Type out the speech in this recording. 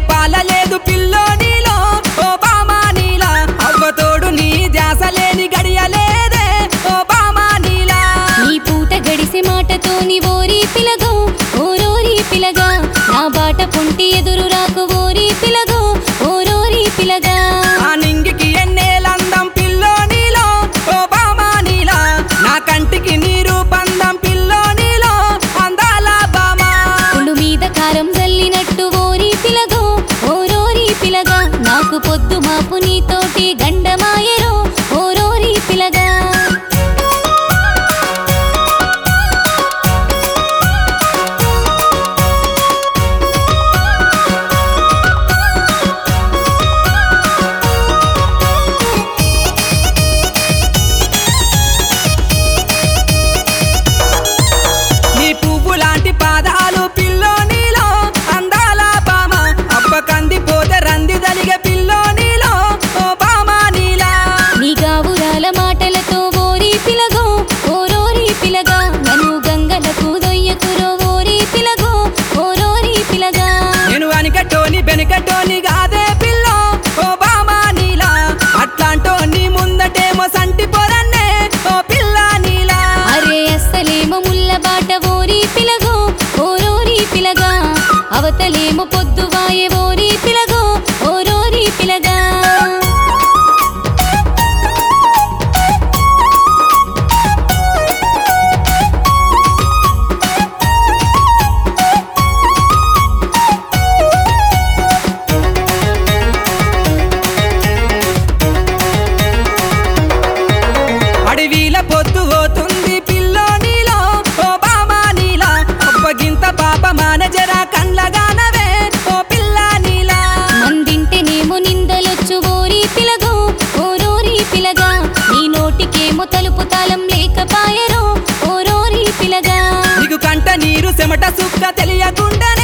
పాలలేదు pillow నీలో ఓ బామా నీలా అవ్వతోడు నీ ధ్యాస లేని గడియలేదే ఓ బామా నీలా నీ పూట గడిసే మాటతోని ఓరి పిలగో ఓరోరి పిలగా నా బాట పొంటి ఎదురు రాకు ఓరి పిలగో ఓరోరి పిలగా ఆ నింగికి ఎన్నేలందం పిల్లో నీలో ఓ బామా నీలా నా కంటికి నీరు పందం పిల్లో నీలో అందాల బామా పుండు మీద కారం జల్లినట్టు ఓరి పిలగో ఓరోరి పిలగా నాకు పొద్దు మాపు నీతోటి గండమాయరో ఓరోరి పిలగా నీ పువ్వు లాంటి పాదాలు పిల్లో నీలో అందాల బామ అబ్బ కంది పోతే రంది దలిగే పిల్లో నీలో ఓ బామా నీలా నీ గావురాల మాటలతో ఓరి పిలగో ఓరోరి పిలగా నన్ను గంగలకు దొయ్యకురో ఓరి పిలగో ఓరోరి పిలగా నేను వెనకటోని వెనకటోని కాదే పిల్లో ఓ బామా నీలా అట్లాంటోని ముందటేమో సంటి పొరన్నే ఓ పిల్ల నీలా అరే అస్సలేమో ముల్ల బాట ఓరి పిలగో ఓరోరి పిలగా అవతలేమో పొద్దువాయే ఓరి పిలగో ఓరోరి పిలగా అడవిల పొద్దు పోతుంది పిల్లో నీలో ఓ బామా నీలా అబ్బగింత పాప మానజరా కండ్లగానవే ఓ పిల్ల నీలా మందింటేనేమో నిందలొచ్చు ఓరి పిలగో ఓరోరి పిలగా నీ నోటికేమో తలుపు తాళం లేకపాయరో ఓరోరి పిలగా నీకు కంట నీరు చెమట సుక్క తెలియకుండానే